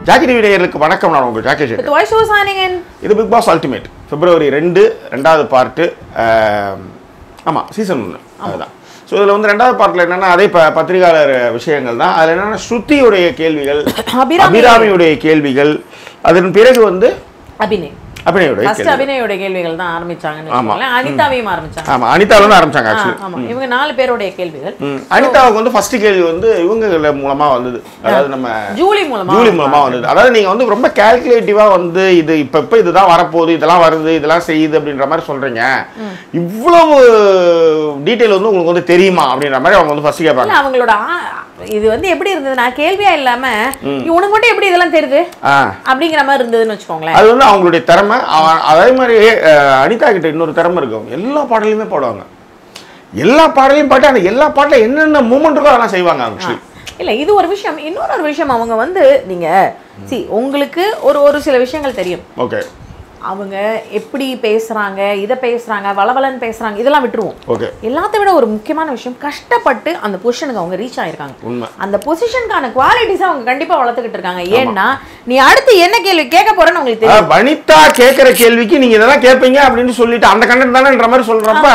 Jackie TV நேயர்களுக்கு வணக்கம் நான் உங்கள் Jackie Sekar With why show signing in? இது பிக் பாஸ் அல்டிமேட் பிப்ரவரி ரெண்டு ரெண்டாவது பார்ட்டு ஆமாம் சீசன் ஒன்று அதுதான் ஸோ இதில் வந்து ரெண்டாவது பார்ட்டில் என்னென்னா அதே ப பத்திரிகையாளர் விஷயங்கள் தான் அதில் என்னென்னா ஸ்ருதியுடைய கேள்விகள் அபிராமி. அபிராமியுடைய கேள்விகள் அதன் பிறகு வந்து அபிநய் அபிநயுடைய ஃபர்ஸ்ட் கேள்வி அபிநயோட கேள்விகள் தான் ஆரம்பிச்சாங்கன்னு ஆமா. வச்சுக்கோங்களேன் அனிதாவையும் ஆரம்பிச்சாங்க ஆமாம் அனிதாவிலேருந்து ஆரம்பிச்சாங்க ஆ, ஆக்சுவலி ஆமா இவங்க நாலு பேருடைய கேள்விகள் ம். அனிதாவுக்கு வந்து ஃபர்ஸ்ட் கேள்வி வந்து இவங்க மூலமா வந்தது அதாவது நம்ம ஜூலி மூலமா ஜூலி மூலமா வந்தது அதாவது நீங்க வந்து ரொம்ப கால்குலேட்டிவா வந்து இது இப்ப இப்ப இதுதான் வரப்போகுது இதெல்லாம் வருது இதெல்லாம் செய்யுது அப்படின்ற மாதிரி சொல்றீங்க இவ்வளவு டீடைல் வந்து உங்களுக்கு வந்து தெரியுமா அப்படின்ற மாதிரி அவங்க வந்து ஃபர்ஸ்ட் கேட்பாங்க இல்ல அவங்களோட ஆ- இது வந்து எப்படி இருந்ததுன்னா கேள்வியா இல்லாம உனக்கு மட்டும் எப்படி இதெல்லாம் தெரியுது ஆ அப்படிங்கிற மாதிரி இருந்ததுன்னு வச்சுக்கோங்களேன் அது வந்து அவங்களுடைய திறமை அவ- அதே மாதிரி அஹ், அனிதா கிட்ட இன்னொரு திறமை இருக்கும் எல்லா பாடலையுமே பாடுவாங்க எல்லா பாடலையும் பாட்டு அந்த எல்லா பாட்டில் என்னென்ன மூமெண்ட் இருக்கோ அதெல்லாம் செய்வாங்க ஆக்சுவலி இல்ல இது ஒரு விஷயம் இன்னொரு ஒரு விஷயம் அவங்க வந்து நீங்க சி உங்களுக்கு ஒரு ஒரு சில விஷயங்கள் தெரியும் ஓகே அவங்க எப்படி பேசுறாங்க இதை பேசுறாங்க வளவலன்னு பேசுறாங்க இதெல்லாம் விட்டுருவோம் ஓகே எல்லாத்த விட ஒரு முக்கியமான விஷயம் கஷ்டப்பட்டு அந்த பொசிஷனுக்கு அவங்க ரீச் ஆயிருக்காங்க உண்மை அந்த பொசிஷனுக்கான குவாலிட்டிஸ் அவங்க கண்டிப்பா வளர்த்துக்கிட்டு இருக்காங்க ஏன்னா நீ அடுத்து என்ன கேள்வி கேட்க போறேன்னு உங்களுக்கு தெரியும் அஹ், வனிதா கேட்குற கேள்விக்கு நீங்க இதெல்லாம் கேட்பீங்க அப்படின்னு சொல்லிட்டு அந்த கண்டென்ட் தானேன்ற மாதிரி சொல்றப்ப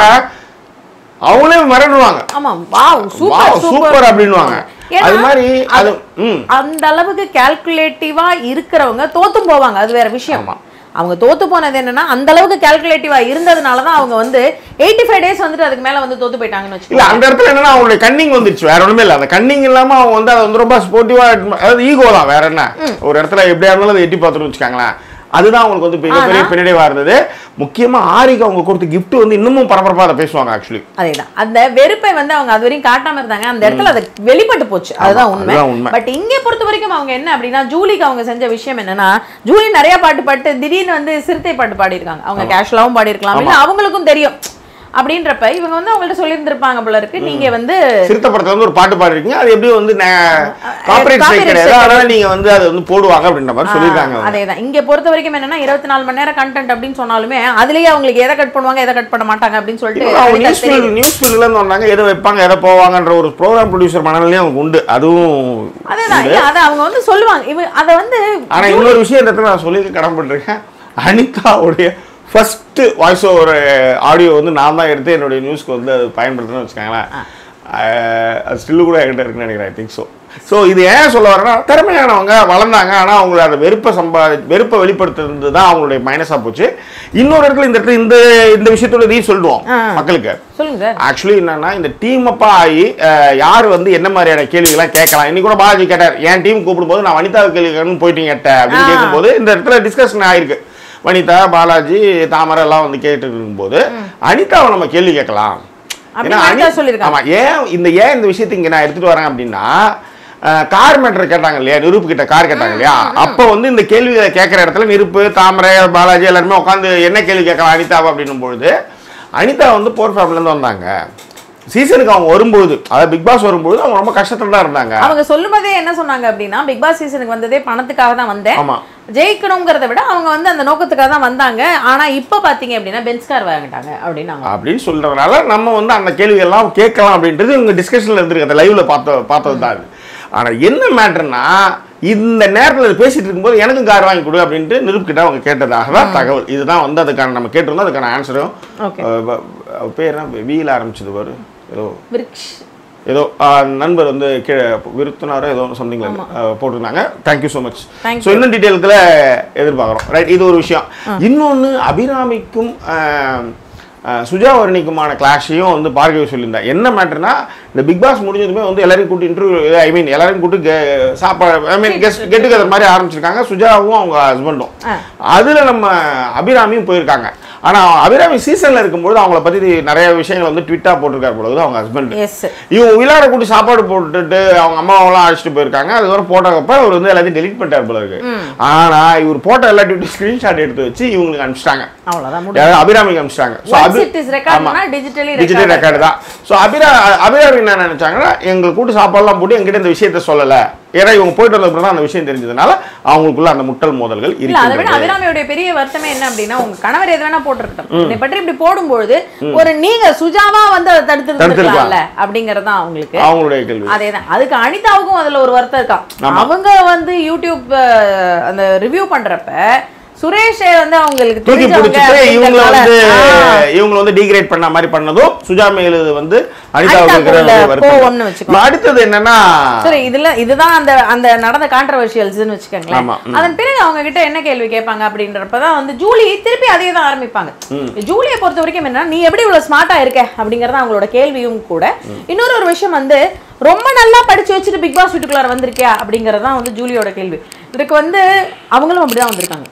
அவங்களே மிரண்டுவாங்க ஆமா வாவ் சூப்பர் சூப்பர் அப்படின்னுவாங்க ஏன்னா, அது மாதிரி அது ம் அந்த அளவுக்கு கால்குலேட்டிவா இருக்கிறவங்க தோத்தும் போவாங்க அது வேற விஷயம் அவங்க தோத்து போனது என்னன்னா அந்த அளவுக்கு கால்குலேட்டிவா இருந்ததுனால தான் அவங்க வந்து எயிட்டி ஃபைவ் டேஸ் வந்துட்டு அதுக்கு மேல வந்து தோத்து போயிட்டாங்கன்னு இல்ல வச்சுக்கோங்க அந்த இடத்துல என்னன்னா அவங்களுடைய கன்னிங் வந்துருச்சு வேற ஒண்ணுமே இல்ல அந்த கன்னிங் இல்லாம அவங்க வந்து அதை வந்து ரொம்ப ஸ்போர்ட்டிவா அதாவது ஈகோ தான் வேற என்ன ஒரு இடத்துல எப்படியா இருந்தாலும் அதை எட்டி பார்த்துட்டு வச்சுக்காங்களேன் அதுதான் அவங்களுக்கு வந்து பெரிய பெரிய ஆனா- பின்னடைவா இருந்தது முக்கியமா ஆரிக்கு அவங்க கொடுத்த gift வந்து இன்னமும் பரபரப்பா அதை பேசுவாங்க ஆக்சுவலி அதேதான் அந்த வெறுப்பை வந்து அவங்க அது வரையும் காட்டாம இருந்தாங்க அந்த இடத்துல அது வெளிப்பட்டு போச்சு அதுதான் உண்மை அதுதான் உண்மை. பட் இங்க பொறுத்த வரைக்கும் அவங்க என்ன அப்படின்னா ஜூலிக்கு அவங்க செஞ்ச விஷயம் என்னன்னா ஜூலி நிறைய பாட்டு பாட்டு திடீர்னு வந்து சிறுத்தை பாட்டு பாடியிருக்காங்க அவங்க கேஷுவலாவும் பாடியிருக்கலாம் இல்ல அவங்களுக்கும் தெரியும் அப்படின்றப்ப இவங்க வந்து அவங்கள்ட்ட சொல்லியிருந்திருப்பாங்க போல இருக்கு நீங்க வந்து சிறுத்தை படத்துல வந்து ஒரு பாட்டு பாடிருக்கீங்க அது எப்படியும் வந்து காப்பரேட் copyright ஸ்ட்ரைக் கிடையாது strike அதனால நீங்க வந்து அதை வந்து போடுவாங்க அப்படின்ற மாதிரி சொல்லியிருக்காங்க அவங்க. அதேதான் இங்க பொறுத்த வரைக்கும் என்னன்னா இருபத்தி நாலு மணி நேரம் கண்டென்ட் அப்படின்னு சொன்னாலுமே அதுலயே அவங்களுக்கு எதை கட் பண்ணுவாங்க எதை கட் பண்ண மாட்டாங்க அப்படின்னு சொல்லிட்டு இப்போ அவங்க அனிதா நியூஸ் தெரியுது. ஃபீல்டு நியூஸ் ஃபீல்டுல இருந்து வந்தாங்க எதை வைப்பாங்க எதை போவாங்கன்ற ஒரு ப்ரோக்ராம் ப்ரொடியூசர் மனநிலையும் அவங்க உண்டு அதுவும் அதேதான் இல்ல அதை அவங்க வந்து சொல்லுவாங்க இவ அதை வந்து ஆனா இன்னொரு விஷயம் இந்த இடத்துல நான் சொல்லி கடமைப்பட்டிருக்கேன் அனிதாவுடைய ஃபர்ஸ்ட் வாய்ஸ் ஓவர் ஆடியோ வந்து நான் தான் எடுத்து என்னுடைய நியூஸ்க்கு வந்து அது பயன்படுத்துன்னு வச்சுக்கோங்களேன் அஹ், அது ஸ்டில்லு கூட என்கிட்ட இருக்குன்னு நினைக்கிறேன் ஐ திங்க் ஸோ ஸோ இது ஏன் சொல்ல வரேன்னா திறமையானவங்க வளர்ந்தாங்க ஆனால் அவங்கள அந்த வெறுப்பை சம்பா வெறுப்பை வெளிப்படுத்துறது தான் அவங்களுடைய மைனஸாக போச்சு இன்னொரு இடத்துல இந்த இடத்துல இந்த இந்த விஷயத்தோட இதையும் சொல்லுவோம் ஆ. மக்களுக்கு சொல்லுங்க சார் ஆக்சுவலி என்னன்னா இந்த டீம் அப்பா ஆகி அஹ், யார் வந்து என்ன மாதிரியான கேள்விகள்லாம் கேட்கலாம் இன்னைக்கு கூட பாலாஜி கேட்டார் என் டீம் கூப்பிடும்போது நான் வனிதா கேள்விகள்னு போயிட்டீங்க கேட்டேன் அப்படின்னு ஆ. கேட்கும்போது இந்த இடத்துல டிஸ்கஷன் ஆயிருக்கு வனிதா பாலாஜி தாமரை எல்லாம் வந்து கேட்டு இருக்கும்போது அனிதாவை நம்ம கேள்வி கேட்கலாம் அப்படின்னு ஏன்னா அனிதா அனி- சொல்லியிருக்காங்க. ஆமா ஏன் இந்த ஏன் இந்த விஷயத்தை இங்க நான் எடுத்துட்டு வரேன் அப்படின்னா கார் மேட்டர் கேட்டாங்க இல்லையா நிருப்பு கிட்ட கார் கேட்டாங்க இல்லையா அப்போ வந்து இந்த கேள்விகளை கேட்குற இடத்துல நிருப்பு தாமரை பாலாஜி எல்லாருமே உட்காந்து என்ன கேள்வி கேட்கலாம் அனிதாவை அப்படின்னும் பொழுது அனிதா வந்து போர் ஃபேமிலிருந்து வந்தாங்க சீசனுக்கு அவங்க வரும்போது அதாவது பிக் பாஸ் வரும்போது அவங்க ரொம்ப கஷ்டத்துல தான் இருந்தாங்க அவங்க சொல்லும்போதே என்ன சொன்னாங்க அப்படின்னா பிக் பாஸ் சீசனுக்கு வந்ததே பணத்துக்காக தான் வந்தேன் ஆமா ஜெயிக்கணுங்கிறத விட அவங்க வந்து அந்த நோக்கத்துக்காக தான் வந்தாங்க ஆனா இப்ப பாத்தீங்க அப்படின்னா பென்ஸ் கார் வாங்கிட்டாங்க அப்படின்னாங்க அப்படின்னு சொல்றதுனால நம்ம வந்து அந்த கேள்விகள்லாம் கேட்கலாம் அப்படின்றது இவங்க டிஸ்கஷன்ல இருந்திருக்கு அந்த லைவ்ல பார்த்த பார்த்தது தான் அது ஆனா என்ன மேட்டர்னா இந்த நேரத்தில் இது பேசிட்டு இருக்கும்போது எனக்கும் கார் வாங்கி கொடு அப்படின்ட்டு நிருப்கிட்ட அவங்க கேட்டதாக தான் தகவல் இதுதான் வந்து அதுக்கான நம்ம கேட்டிருந்தோம் அதுக்கான ஆன்சரும் ஓகே பேர் என்ன வீல ஆரம்பிச்சது பாரு ஏதோ விரிக்ஷ் ஏதோ ஆ, நண்பர் வந்து கீழே விருத்தினாரோ ஏதோ சம்திங்ல போட்டிருந்தாங்க thank you so much Thank so இன்னும் டீட்டெயில்ஸில் எதிர்பார்க்குறோம் ரைட் இது ஒரு விஷயம் இன்னொன்று அபிராமிக்கும் ஆ, ஆ, சுஜாவரணிக்குமான கிளாஷையும் வந்து பார்க்கவே சொல்லியிருந்தேன் என்ன மேட்டர்னா இந்த பிக் பாஸ் முடிஞ்சதுமே வந்து எல்லாரையும் கூட்டி இன்டர்வியூ ஐ மீன் எல்லாரையும் கூட்டி கெ- சாப்பாடு I mean guest get together மாதிரி ஆரம்பிச்சிருக்காங்க சுஜாவும் அவங்க ஹஸ்பண்டும் ஆ. அதில் நம்ம அபிராமியும் போயிருக்காங்க ஆனால் அபிராமி சீசனில் இருக்கும்போது அவங்கள பற்றி நிறைய விஷயங்கள் வந்து ட்விட்டாக போட்டிருக்காரு பொழுது அவங்க ஹஸ்பண்ட் எஸ் இவங்க விளையாட கூட்டி சாப்பாடு போட்டுட்டு அவங்க அம்மாவெல்லாம் அழைச்சிட்டு போயிருக்காங்க அதுக்கப்புறம் போட்டோக்கப்ப அவர் வந்து எல்லாத்தையும் டெலிட் பண்ணிட்டார் போல இருக்கு ஆனா இவர் போட்ட எல்லாத்தையும் ஸ்கிரீன்ஷாட் எடுத்து வச்சு இவங்களுக்கு அனுப்பிச்சிட்டாங்க அவ்வளவுதான் முடியும் யாராவது அபிராமிக்கு அனுப்பிச்சிட்டாங்க so Once once it is ரெக்கார்ட்னா டிஜிட்டலி டிஜிட்டல் ரெக்கார்டு தான் ஸோ அபிரா அபிராமி என்ன நினைச்சாங்கன்னா எங்களுக்கு கூட்டு சாப்பாடுலாம் போட்டு எங்கிட்ட இந்த விஷயத்த சொல்லல ஏன்னா இவங்க போயிட்டு வந்ததுக்கு தான் அந்த விஷயம் தெரிஞ்சதுனால அவங்களுக்குள்ள அந்த முட்டல் மோதல்கள் இல்ல அதை விட இருக்கு அபிராமியோட பெரிய வருத்தமே என்ன அப்படின்னா உங்க கணவர் எது வேணா போட்டிருக்கட்டும் என்னை பற்றி இப்படி போடும்பொழுது ஒரு நீங்க சுஜாவா வந்து அதை தடுத்து தடுத்திருக்கலாம். அப்படிங்கறது தான் அவங்களுக்கு அவங்களுடைய கேள்வி அதேதான் அதுக்கு அனிதாவுக்கும் அதுல ஒரு வருத்தம் இருக்கான் அவங்க வந்து யூடியூப் அஹ், அந்த ரிவ்யூ பண்றப்ப சுரேஷே வந்து அவங்களுக்கு தூக்கி தெரிஞ்சவங்க பிடிச்சிட்டு இவங்க அப்படிங்கறதால, வந்து ஆ, இவங்க வந்து டிகிரேட் பண்ண மாதிரி பண்ணதும் சுஜா மேல் வந்து அனிதாவுக்கு அனிதாவுக்கு இருக்கிற உள்ள ஒரு வருத்தம். கோவம்னு வச்சுக்கோ. அடுத்தது என்னன்னா சரி இதுல இதுதான் அந்த அந்த நடந்த கான்ட்ரவர்ஷியல்ஸ்னு வச்சுக்கோங்களேன் ஆமா, ம். அதன் பிறகு அவங்க கிட்ட என்ன கேள்வி கேட்பாங்க அப்படின்றப்பதான் வந்து ஜூலி திருப்பி அதே தான் ஆரம்பிப்பாங்க ஜூலியை பொறுத்த வரைக்கும் என்ன நீ எப்படி இவ்வளவு ஸ்மார்ட்டா இருக்க அப்படிங்கறது அவங்களோட கேள்வியும் கூட இன்னொரு ஒரு விஷயம் வந்து ரொம்ப நல்லா படிச்சு வச்சுட்டு பிக் பாஸ் வீட்டுக்குள்ளார வந்திருக்கியா அப்படிங்கறது தான் வந்து ஜூலியோட கேள்வி இதுக்கு வந்து அவங்களும் அப்படிதான் வந்திருக்காங்க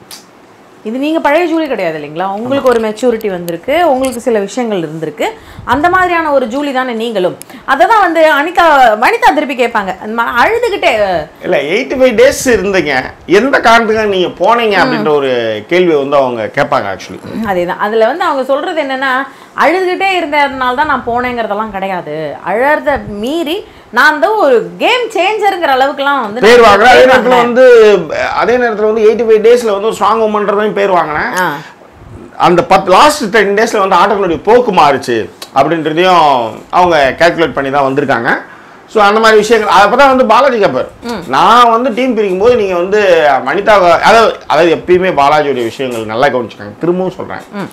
இது நீங்க பழைய ஜூலி கிடையாது இல்லைங்களா உங்களுக்கு ஒரு மெச்சூரிட்டி வந்திருக்கு உங்களுக்கு சில விஷயங்கள் இருந்திருக்கு அந்த மாதிரியான ஒரு ஜூலி தானே நீங்களும் அதை தான் வந்து அனிதா வனிதா திருப்பி கேட்பாங்க அந்த மா- அழுதுகிட்டே இல்ல எயிட்டி ஃபைவ் டேஸ் இருந்தீங்க எந்த காரணத்துக்காக நீங்க போனீங்க அப்படின்ற ஒரு கேள்வி வந்து அவங்க கேட்பாங்க ஆக்சுவலி அதேதான் அதுல வந்து அவங்க சொல்றது என்னன்னா அழுதுகிட்டே இருந்ததுனால தான் நான் போனேங்கிறதெல்லாம் கிடையாது அழறத மீறி நான் வந்து ஒரு கேம் சேஞ்சருங்கிற அளவுக்குலாம் வந்து பேர் நான் வாங்கினேன் அதே பேர் நேரத்துல வாங்கினேன். வந்து அதே நேரத்துல வந்து எயிட்டி ஃபைவ் டேஸ்ல வந்து ஒரு ஸ்ட்ராங் உமன்றதையும் பேர் வாங்கினேன் ஆ. அந்த பத்து லாஸ்ட் டென் டேஸ்ல வந்து ஆட்டங்களுடைய போக்கு மாறுச்சு அப்படின்றதையும் அவங்க கால்குலேட் பண்ணி தான் வந்திருக்காங்க ஸோ அந்த மாதிரி விஷயங்கள் அப்போ தான் வந்து பாலாஜி கேப்பார் நான் வந்து டீம் பிரிக்கும் போது நீங்கள் வந்து வனிதா அதாவது அதாவது எப்பயுமே பாலாஜியோடைய விஷயங்கள் நல்லா கவனிச்சுக்காங்க திரும்பவும் சொல்கிறேன்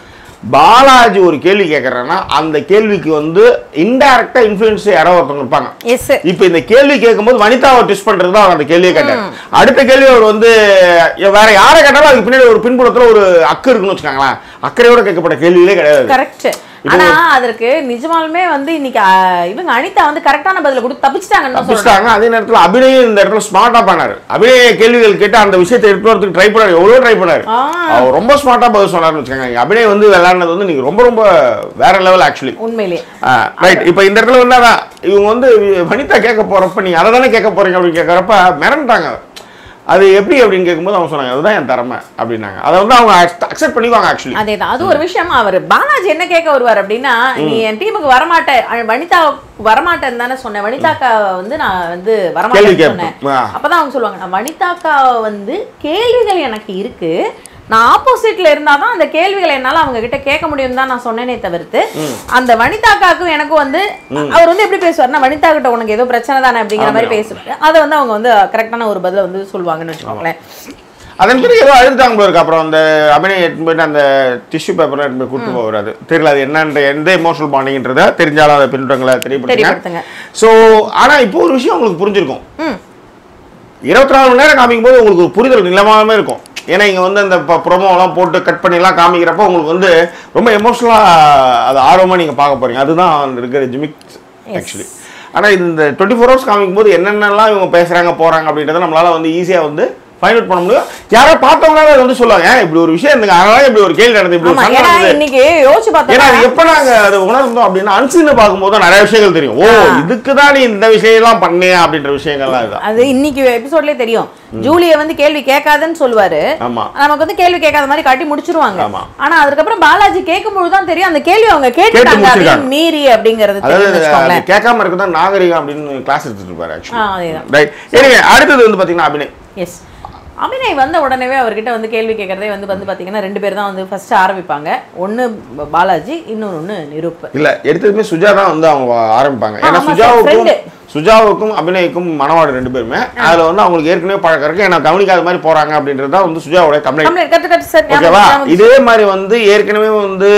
பாலாஜி ஒரு கேள்வி கேட்குறேன்னா அந்த கேள்விக்கு வந்து இன்டைரக்டா இன்ஃப்ளூயன்ஸ் யாரோ ஒருத்தவங்க இருப்பாங்க எஸ் இப்போ இந்த கேள்வி கேட்கும்போது வனிதாவை ட்விஸ்ட் பண்றது தான் அவர் அந்த கேள்வியை கேட்டார் அடுத்த கேள்வி அவர் வந்து வேற யாரை கேட்டாலும் அதுக்கு பின்னாடி ஒரு பின்புலத்துல ஒரு அக்கு இருக்குன்னு வச்சுக்கோங்களேன் அக்கறையோட கேட்கப்பட்ட கேள்வியிலே கிடையாது கரெக்ட் ஆனா அதற்கு நிஜமாலுமே வந்து இன்னைக்கு அஹ், இவங்க அனிதா வந்து கரெக்டான பதில கொடுத்து தப்பிச்சிட்டாங்கன்னு தான் சொல்றேன் தப்பிச்சிட்டாங்க அதே நேரத்துல அபிநயம் இந்த இடத்துல ஸ்மார்ட்டா பண்ணாரு அபிநய கேள்விகள் கேட்டு அந்த விஷயத்தை எடுத்து வரதுக்கு ட்ரை பண்ணாரு எவ்வளவு ட்ரை பண்ணாரு ஆ. அவர் ரொம்ப ஸ்மார்ட்டா பதில் சொன்னாருன்னு வச்சுக்கோங்க அபிநய் வந்து விளையாடுனது வந்து நீங்க ரொம்ப ரொம்ப வேற லெவல் ஆக்சுவலி உண்மையிலேயே ரைட் இப்போ இந்த இடத்துல வந்து அதான் இவங்க வந்து வனிதா கேட்க போறப்ப நீங்க அதை தானே கேட்க போறீங்க அப்படின்னு கேட்கறப்ப மிரண்டாங்க அது எப்படி அப்படின்னு கேட்கும்போது அவங்க சொன்னாங்க அதுதான் என் திறமை அப்படின்னாங்க அதை வந்து அவங்க அக்செப்ட் பண்ணிக்குவாங்க ஆக்சுவலி அதேதான் அது ஒரு விஷயம் அவர் பாலாஜி என்ன கேட்க வருவார் அப்படின்னா நீ என் டீமுக்கு வரமாட்ட அஹ், வனிதா வரமாட்டேன்னு தானே சொன்னேன் வனிதாக்கா வந்து நான் வந்து கேள்வி வரமாட்டேன்னு கேட்பேன். சொன்னேன் ஆ. அப்பதான் அவங்க சொல்லுவாங்க நான் வனிதாக்கா வந்து கேள்விகள் எனக்கு இருக்கு நான் ஆப்போசிட்ல இருந்தாதான் அந்த கேள்விகளை என்னால அவங்க கிட்ட கேட்க முடியும் தான் நான் சொன்னேனே தவிர்த்து அந்த வனிதாக்காக்கும் எனக்கும் வந்து அவர் வந்து எப்படி பேசுவார்னா வனிதா கிட்ட உனக்கு ஏதோ பிரச்சனை தானே அப்படிங்கிற மாதிரி பேசுவாரு அதை வந்து அவங்க வந்து கரெக்டான ஒரு பதில வந்து சொல்லுவாங்கன்னு வச்சுக்கோங்களேன் அதன் பிறகு ஏதோ அழுதாங்க போல இருக்கு அப்புறம் அந்த அபிநய் எடுத்து போயிட்டு அந்த டிஷ்யூ பேப்பர்லாம் எடுத்து போய் கூட்டு போகிறாரு அது தெரியல அது என்னன்ற எந்த எமோஷனல் பாண்டிங்ன்றத தெரிஞ்சாலும் அதை பின்பற்றங்களை தெரியப்படுத்துங்க தெரியப்படுத்துங்க ஸோ ஆனா இப்போ ஒரு விஷயம் உங்களுக்கு புரிஞ்சிருக்கும் ம் இருபத்தி நாலு மணி நேரம் காமிக்கும் போது உங்களுக்கு ஒரு புரிதல் நிலமாவே இருக்கும் ஏன்னா இங்க வந்து அந்த ப்ரொமோலாம் போட்டு கட் பண்ணிலாம் காமிக்கிறப்போ உங்களுக்கு வந்து ரொம்ப எமோஷனலாக அது ஆர்வமா நீங்க பார்க்க போறீங்க அதுதான் அந்த இருக்கிற ஜிமிக் ஆக்சுவலி ஆனா இந்த டுவெண்ட்டி ஃபோர் ஹவர்ஸ் காமிக்கும் போது என்னென்னலாம் இவங்க பேசுறாங்க போறாங்க அப்படின்றத நம்மளால வந்து ஈஸியா வந்து ஃபைண்ட் அவுட் பண்ண முடியும் யாரோ பார்த்தவங்களால அதை வந்து சொல்லுவாங்க "ஏன் இப்படி ஒரு விஷயம் இருந்துங்க அதனால இப்படி ஒரு கேள்வி நடந்தது இப்படி ஒரு ஆமா சண்டை ஏன்னா நடந்தது இன்னைக்கு யோசிச்சு ஏன்னா பார்த்தா அது எப்ப நாங்க அதை உணர்ந்தோம் அப்படின்னா அன்சீன் பார்க்கும்போது தான் நிறைய விஷயங்கள் தெரியும் ஓ இதுக்கு தான் நீ இந்த விஷயம்லாம் பண்ணியா அப்படின்ற விஷயங்கள்லாம் இதுதான் அது இன்னைக்கு எபிசோட்லயே தெரியும் ஜூலிய வந்து கேள்வி கேட்காதுன்னு சொல்லுவாரு ஆமா நமக்கு வந்து கேள்வி கேட்காத மாதிரி காட்டி முடிச்சிருவாங்க ஆமா. ஆனா அதுக்கப்புறம் பாலாஜி கேட்கும்போது தான் தெரியும் அந்த கேள்வி அவங்க கேட்டுட்டாங்க முடிச்சிருக்காங்க. அதையும் மீறி அப்படிங்கறது அதாவது தெரியும் அது வச்சுக்கோங்களேன் கேட்காம இருக்கதான் நாகரிகம் அப்படின்னு கிளாஸ் எடுத்துட்டு இருப்பாரு ஆ, ஆக்சுவலி அதேதான் ரைட் எனவே அடுத்தது வந்து பாத்தீங்கன்னா அபிநய் எஸ் அபிநய் வந்த உடனேவே அவர்கிட்ட வந்து கேள்வி கேட்கறதே வந்து வந்து பாத்தீங்கன்னா ரெண்டு பேர் தான் வந்து ஃபர்ஸ்ட் ஆரம்பிப்பாங்க ஒண்ணு பாலாஜி இன்னொன்னு ஒண்ணு நிரூப் இல்ல எடுத்ததுமே சுஜா தான் வந்து அவங்க ஆரம்பிப்பாங்க ஏன்னா ஆமா, சுஜாவுக்கும் friend. சுஜாவுக்கும் அபிநய்க்கும் மனவாடு ரெண்டு பேருமே அதுல வந்து அவங்களுக்கு ஏற்கனவே பழக்கம் இருக்கு ஏன்னா கவனிக்காத மாதிரி போறாங்க அப்படின்றது தான் வந்து சுஜாவோட complaint complaint cut cut sir ஓகேவா இதே மாதிரி வந்து ஏற்கனவே வந்து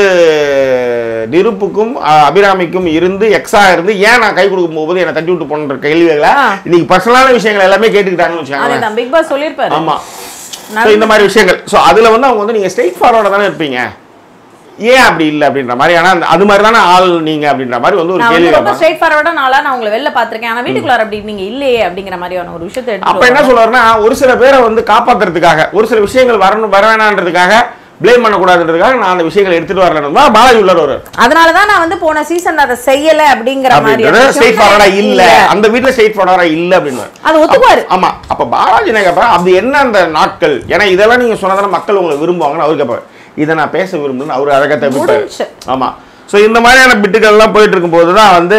நிருப்புக்கும் அஹ், அபிராமிக்கும் இருந்து எக்ஸா இருந்து ஏன் நான் கை கொடுக்கும் போகும்போது என்னை தட்டி விட்டு போன்ற கேள்விகளை ஆ. இன்னைக்கு பர்சனலான விஷயங்கள் எல்லாமே கேட்டுக்கிட்டாங்கன்னு வச்சுக்கோங்களேன் அதேதான் பிக் பாஸ் சொல்லியிருப்பாரு ஆமா ஸோ இந்த மாதிரி விஷயங்கள் ஸோ அதுல வந்து அவங்க வந்து நீங்க ஸ்ட்ரெயிட் ஃபார்வர்டாக தானே இருப்பீங்க ஏன் அப்படி இல்லை அப்படின்ற மாதிரி ஆனா அந்த- அது மாதிரி தானே ஆள் நீங்க அப்படின்ற மாதிரி வந்து ஒரு நான் கேள்வி வந்து ரொம்ப கேட்பாங்க ஸ்ட்ரைட் ஃபார்வர்டா நாளா நான் உங்களை வெளில பாத்திருக்கேன் ஆனா வீட்டுக்குள்ளார அப்படி நீங்க இல்லையே அப்படிங்கிற மாதிரியான ஒரு விஷயத்தை அப்ப எடுத்து என்ன சொல்லுவாருன்னா ஒரு சில பேரை வந்து காப்பாத்துறதுக்காக ஒரு சில விஷயங்கள் வரணும் வர வேணான்றதுக்காக ப்ளேம் பண்ணக்கூடாதுன்றதுக்காக நான் அந்த விஷயங்களை எடுத்துட்டு வரலன்னு தான் பாலாஜி உள்ளார் வருவார் அதனாலதான் நான் வந்து போன சீசன் அதை செய்யல அப்படிங்கிற மாதிரி அப்படின்றது ஸ்ட்ரெயிட் ஃபார்வர்டா இல்ல அந்த வீட்ல ஸ்ட்ரெயிட் ஃபார்வர்டா இல்ல அப்படின்னு அது ஒத்துக்குவாரு ஆமா அப்ப பாலாஜி என்ன கேட்பாரு அது என்ன அந்த நாட்கள் ஏன்னா இதெல்லாம் நீங்க சொன்னதான மக்கள் உங்களை விரும்புவாங்கன்னு அவர் கேட்பாரு இதை நான் பேச விரும்பலன்னு அவர் அழகாக தப்பிப்பார் முடிஞ்சுச்சு. ஆமா ஸோ இந்த மாதிரியான பிட்டுகள்லாம் போயிட்டு இருக்கும்போது தான் வந்து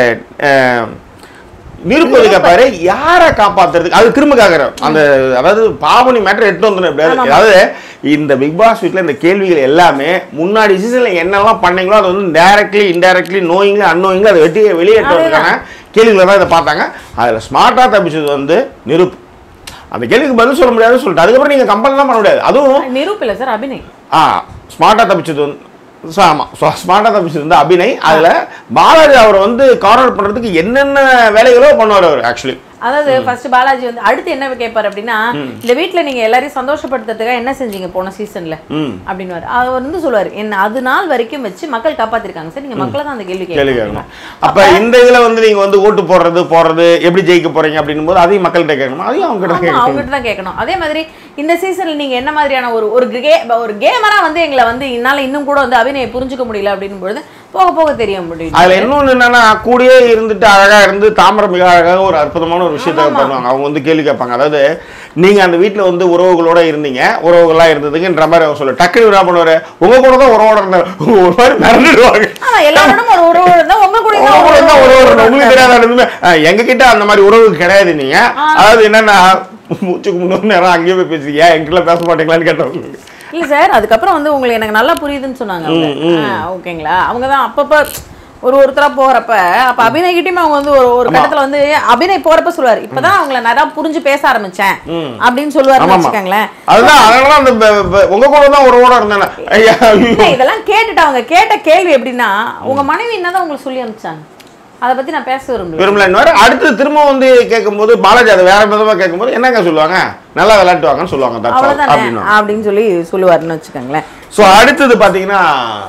அஹ், நிருப்பதி கேட்பாரு யாரை காப்பாத்துறதுக்கு அது திரும்ப கேட்குறேன் அந்த அதாவது பாவனி மேட்டர் எட்டு வந்துடும் எப்படியாவது அதாவது இந்த பிக் பாஸ் வீட்டில் இந்த கேள்விகள் எல்லாமே முன்னாடி சீசனில் என்னெல்லாம் பண்ணீங்களோ அது வந்து டைரக்ட்லி இன்டைரக்ட்லி நோயிங்லி அன்னோயிங்லி அதை வெட்டி வெளியேற்றுவதற்கான கேள்விகளை தான் இதை பார்த்தாங்க அதில் ஸ்மார்ட்டாக தப்பிச்சது வந்து நிருப் அந்த கேள்விக்கு பதில் சொல்ல முடியாதுன்னு சொல்லிட்டு அதுக்கப்புறம் நீங்கள் கம்பெனிலாம் பண்ண முடியாது அதுவும் நிரூப் இல்ல சார் அபிநய் ஆ ஸ்மார்ட்டாக தப்பிச்சது வந்து ஸோ ஆமாம் ஸோ ஸ்மார்ட்டாக தப்பிச்சது வந்து அபிநய் அதில் பாலாஜி அவரை வந்து கார்னர் பண்ணுறதுக்கு என்னென்ன வேலைகளோ பண்ணுவார் அவர் ஆக்சுவலி அதாவது ஃபர்ஸ்ட் பாலாஜி வந்து அடுத்து என்ன கேட்பாரு அப்படின்னா இந்த வீட்ல நீங்க எல்லாரையும் சந்தோஷப்படுத்துறதுக்காக என்ன செஞ்சீங்க போன சீசன்ல ம் அப்படின்னு அவர் வந்து சொல்லுவாரு என்ன அது நாள் வரைக்கும் வச்சு மக்கள் காப்பாத்திருக்காங்க சார் நீங்க மக்களை தான் அந்த கேள்வி கேள்வி கேட்கணும் கேட்கணும் அப்போ இந்த இதில் வந்து நீங்கள் வந்து ஓட்டு போடுறது போடுறது எப்படி ஜெயிக்க போகிறீங்க அப்படின்னும் போது அதையும் மக்கள்கிட்ட கேட்கணும் அதையும் அவங்க கிட்ட ஆமா கேட்கணும் அவங்ககிட்ட தான் கேட்கணும் அதே மாதிரி இந்த சீசன்ல நீங்க என்ன மாதிரியான ஒரு ஒரு கே ஒரு கேமரா வந்து எங்களை வந்து என்னால இன்னும் கூட வந்து அபிநயை புரிஞ்சுக்க முடியல அப்படின்னும் பொழுது போக போக தெரிய முடியும் அதுல இன்னொன்னு என்னன்னா கூடயே இருந்துட்டு அழகா இருந்து தாமரம் மிக அழகாக ஒரு அற்புதமான ஒரு விஷயத்த பண்ணுவாங்க அவங்க வந்து கேள்வி கேட்பாங்க அதாவது நீங்க அந்த வீட்ல வந்து உறவுகளோட இருந்தீங்க உறவுகளா இருந்ததுக்குன்ற மாதிரி அவங்க சொல்ல டக்குனு என்ன பண்ணுவாரு உங்க கூட தான் உறவோட இருந்தாரு ஒரு மாதிரி மிரண்டுடுவாங்க ஆமா எல்லாரோடும் ஒரு உறவு இருந்தா உங்க கூட உங்க கூட தான் தான் ஒரு உறவு உறவு இருக்கணும். உங்களுக்கு தெரியாத எதுவுமே அஹ், எங்க கிட்ட அந்த மாதிரி உறவு கிடையாது நீங்க அதாவது என்னன்னா மூச்சுக்கு முன்னூறு நேரம் அங்கேயே போய் பேசுறீங்க என்கிட்ட பேச மாட்டீங்களான்னு கேட்டவங்க இல்ல சார் அதுக்கப்புறம் வந்து உங்களுக்கு எனக்கு நல்லா புரியுதுன்னு சொன்னாங்க அவங்க. ஆ, ஓகேங்களா அவங்க தான் அப்பப்ப ஒரு ஒருத்தரா போறப்ப அப்ப அபிநய் கிட்டயுமே அவங்க வந்து ஒரு ஒரு கட்டத்துல வந்து அபிநய் போறப்ப சொல்லுவாரு இப்பதான் அவங்கள நிறைய புரிஞ்சு பேச ஆரம்பிச்சேன் அப்படின்னு சொல்லுவாருன்னு ஆமாமா வச்சுக்கோங்களேன் அதுதான் அதனால அந்த ப- ப- உங்க கூட தான் உறவோட இருந்தேன் ஐயா ஐயோ. இல்ல, இதெல்லாம் கேட்டுட்டு அவங்க கேட்ட கேள்வி எப்படின்னா உங்க மனைவி என்னதான் உங்களுக்கு சொல்லி அனுப்பிச்சாங்க அதை பத்தி நான் பேச விரும்பல பெருமலன்வார் அடுத்து திரும்ப வந்து கேட்கும்போது பாலாஜி அதை வேற விதமா கேட்கும்போது என்னங்க சொல்லுவாங்க நல்லா விளையாட்டுவாங்கன்னு சொல்லுவாங்க that's all. அவ்வளவுதானே அப்படின்னு அப்படின்னு சொல்லி சொல்லுவாருன்னு வச்சுக்கோங்களேன் ஸோ அடுத்தது பார்த்தீங்கன்னா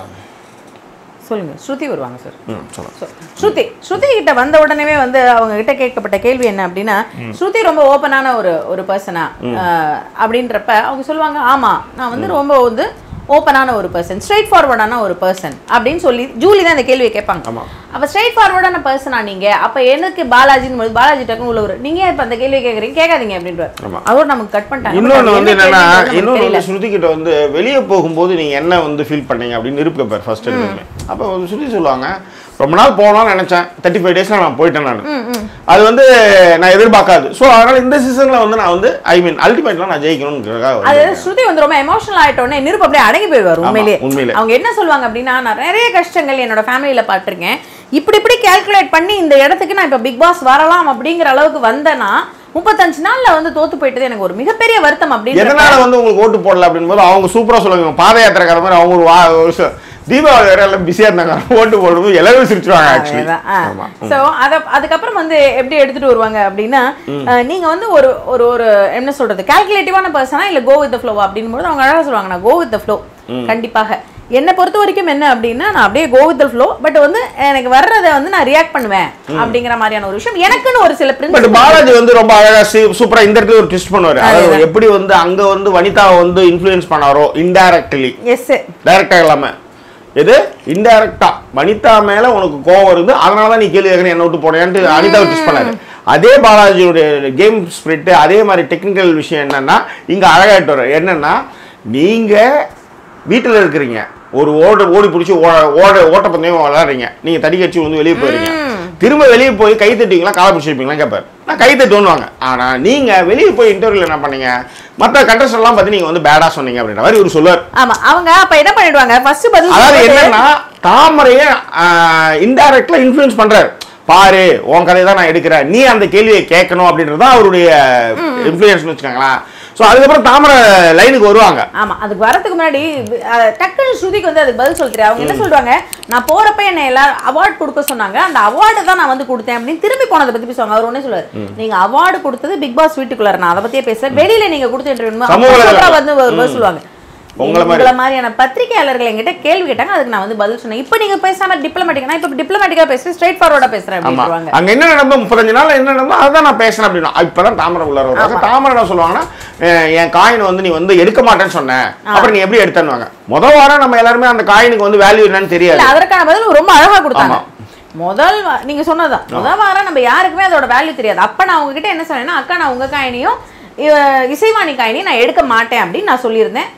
சொல்லுங்க ஸ்ருதி வருவாங்க சார் ம், சொல்லுங்க So, ஸ்ருதி ஸ்ருதி கிட்ட வந்த உடனே வந்து அவங்க கிட்ட கேட்கப்பட்ட கேள்வி என்ன அப்படின்னா ஸ்ருதி ரொம்ப ஓப்பனான ஒரு ஒரு பர்சனா அப்படின்றப்ப அவங்க சொல்லுவாங்க ஆமா நான் வந்து ரொம்ப வந்து ஓப்பனான ஒரு பர்சன் ஸ்ட்ரெயிட் ஃபார்வர்டான ஒரு பர்சன் அப்படின்னு சொல்லி ஜூலி தான் இந்த கேள்வியை கேட்பாங்க ஆமா. அப்ப ஸ்ட்ரெயிட் ஃபார்வர்டான பர்சனா நீங்க அப்ப எனக்கு பாலாஜின்னு போது பாலாஜி டக்குனு உள்ள ஒரு நீங்க ஏன் இப்ப அந்த கேள்வியை கேக்குறீங்க கேட்காதீங்க அப்படின்றாரு ஆமா. அவர் நமக்கு கட் பண்ணிட்டாங்க இன்னொன்று வந்து என்ன என்னன்னா கேள்வின்றது நமக்கு இன்னொன்று தெரியல. வந்து ஸ்ருதி கிட்ட வந்து வெளியே போகும்போது நீங்க என்ன வந்து ஃபீல் பண்ணீங்க அப்படின்னு நிரூபிப்பார் ஃபர்ஸ்ட் எடுத்துமே அப்போ வந்து ஸ்ருதி சொல்லுவாங்க ரொம்ப நாள் போகலாம்னு நினைச்சேன் தேர்ட்டி ஃபைவ் டேஸ்ல நான் போயிட்டேன் நான் அது வந்து நான் எதிர்பார்க்காது ஸோ அதனால இந்த சீசன்ல வந்து நான் வந்து ஐ மீன் அல்டிமேட்லாம் நான் ஜெயிக்கணும்ன்றதுக்காக அது வந்து ஸ்ருதி வந்து ரொம்ப எமோஷனல் ஆயிட்டோன்னே நிருப் அப்படியே அடங்கி போயிடுவார் ஆமா, உண்மையிலேயே உண்மையிலே. அவங்க என்ன சொல்லுவாங்க அப்படின்னா நான் நிறைய கஷ்டங்கள் என்னோட ஃபேமிலியில பார்த்திருக்கேன் இப்படி இப்படி கால்குலேட் பண்ணி இந்த இடத்துக்கு நான் இப்ப பிக் பாஸ் வரலாம் அப்படிங்கிற அளவுக்கு வந்தேன்னா முப்பத்தஞ்சு நாள்ல வந்து தோத்து போயிட்டது எனக்கு ஒரு மிகப்பெரிய வருத்தம் அப்படின்னு எதனால வந்து உங்களுக்கு ஓட்டு போடல அப்படின்னு போது அவங்க சூப்பரா சொல்லுவாங்க பாத யாத்திரைக்கார மாதிரி அவங்க ஒரு வா- ஒரு ச- தீபாவளி வரை எல்லாம் பிஸியா இருந்தாங்க ஓட்டு போடும்போது எல்லாரும் சிரிச்சுவாங்க ஆக்சுவலி ஆமா சோ அத அதுக்கப்புறம் வந்து எப்படி எடுத்துட்டு வருவாங்க அப்படின்னா அஹ், நீங்க வந்து ஒரு ஒரு ஒரு என்ன சொல்றது கால்குலேட்டிவான பர்சனா இல்ல கோ வித் ஃப்ளோ அப்படின் போது அவங்க அழகா சொல்லுவாங்க நான் கோ வித் ஃப்ளோ கண்டிப்பாக என்னை பொறுத்த வரைக்கும் என்ன அப்படின்னா நான் அப்படியே கோ வித் ஃப்ளோ பட் வந்து எனக்கு வர்றதை வந்து நான் ரியாக்ட் பண்ணுவேன் அப்படிங்கிற மாதிரியான ஒரு விஷயம் எனக்குன்னு ஒரு சில பட் பிரின்சிபல் பாலாஜி வந்து ரொம்ப அழகா சூப்பரா இந்த இடத்துல ஒரு ட்விஸ்ட் பண்ணுவாரு அதாவது எப்படி வந்து அங்க வந்து வனிதாவை வந்து இன்ஃப்ளூயன்ஸ் பண்ணாரோ இன்டைரக்ட்லி எஸ் டைரக்டா இல்லாம எது இன்டைரக்டா வனிதா மேல உனக்கு கோவம் வருது அதனால தான் நீ கேள்வி கேட்கணும் என்ன விட்டு போனேன்ட்டு அனிதாவை ட்விஸ்ட் பண்ணாரு அதே பாலாஜியுடைய கேம் ஸ்பிரிட் அதே மாதிரி டெக்னிக்கல் விஷயம் என்னன்னா இங்க அழகாயிட்டு வர என்னன்னா நீங்க வீட்டில் இருக்கிறீங்க ஒரு ஓட ஓடி பிடிச்சி ஓட ஓட்டப்பந்தயம் விளாடுறீங்க நீங்க தடி கட்சி வந்து வெளியே போயிருங்க திரும்ப வெளியே போய் கை தட்டுவீங்களா காலை பிடிச்சிருப்பீங்களா கேட்பாரு நான் கை தட்டுவாங்க ஆனா நீங்க வெளியே போய் இன்டர்வியூல என்ன பண்ணீங்க மற்ற கண்டஸ்ட் எல்லாம் பார்த்து நீங்க வந்து பேடா சொன்னீங்க அப்படின்ற மாதிரி ஒரு சொல்லுவார் ஆமா அவங்க அப்ப என்ன பண்ணிடுவாங்க ஃபர்ஸ்ட் பதில் அதாவது சொல்லிட்டு- என்னன்னா தாமரைய இன்டைரக்ட்ல இன்ஃப்ளூயன்ஸ் பண்றாரு பாரு உன் கதையை தான் நான் எடுக்கிறேன் நீ அந்த கேள்வியை கேட்கணும் அப்படின்றது தான் அவருடைய இன்ஃப்ளூயன்ஸ் வச்சுக்கோங்களேன் ஸோ அதுக்கப்புறம் தாமரை லைனுக்கு வருவாங்க ஆமா அதுக்கு வரதுக்கு முன்னாடி அஹ், டக்குன்னு ஸ்ருதிக்கு வந்து அதுக்கு பதில் சொல்லிட்டு அவங்க என்ன சொல்றாங்க நான் போறப்ப என்ன எல்லாரும் அவார்ட் கொடுக்க சொன்னாங்க அந்த அவார்டு தான் நான் வந்து கொடுத்தேன் அப்படின்னு திரும்பி போனதை பத்தி பேசுவாங்க அவர் ஒண்ணே சொல்லுவாரு நீங்க அவார்டு கொடுத்தது பிக் பாஸ் வீட்டுக்குள்ளார நான் அதை பத்தியே பேசல வெளியில நீங்க கொடுத்த இன்டர்வியூ சமூக வலைதளம். வந்து ஒரு பதில் சொல்லுவாங்க உங்களை மாதிரி. உங்களை மாதிரியான பத்திரிகையாளர்கள் என்கிட்ட கேள்வி கேட்டாங்க அதுக்கு நான் வந்து பதில் சொன்னேன் இப்போ நீங்க பேசாம டிப்ளமேட்டிக் நான் இப்போ டிப்ளமேட்டிக்கா பேசுறேன் ஸ்ட்ரைட் ஃபார்வர்டா பேசுறேன் ஆமா அப்படின்றாங்க அங்க என்ன நடந்தோ முப்பத்தஞ்சு நாள் என்ன நடந்தோ அதான் நான் பேசுறேன் அப்படின்னா இப்பதான் தாமரை உள்ள வருவாங்க தாமரை என்ன சொல்லுவாங்கன்னா அஹ், என் காயின் வந்து நீ வந்து எடுக்க மாட்டேன்னு சொன்ன அப்புறம் நீ எப்படி எடுத்தேன்னு முதல் வாரம் நம்ம எல்லாருமே அந்த காயினுக்கு வந்து வேல்யூ என்னன்னு தெரியாது இல்ல அதற்கான பதில் ரொம்ப அழகா கொடுத்தாங்க ஆமா. முதல் வா- நீங்க சொன்னதுதான் முதல் வாரம் நம்ம யாருக்குமே அதோட வேல்யூ தெரியாது அப்ப நான் உங்ககிட்ட என்ன சொன்னேன்னா அக்கா நான் உங்க காயினையும் இவ- இசைவாணி காயினையும் நான் எடுக்க மாட்டேன் அப்படின்னு நான் சொல்லியிருந்தேன்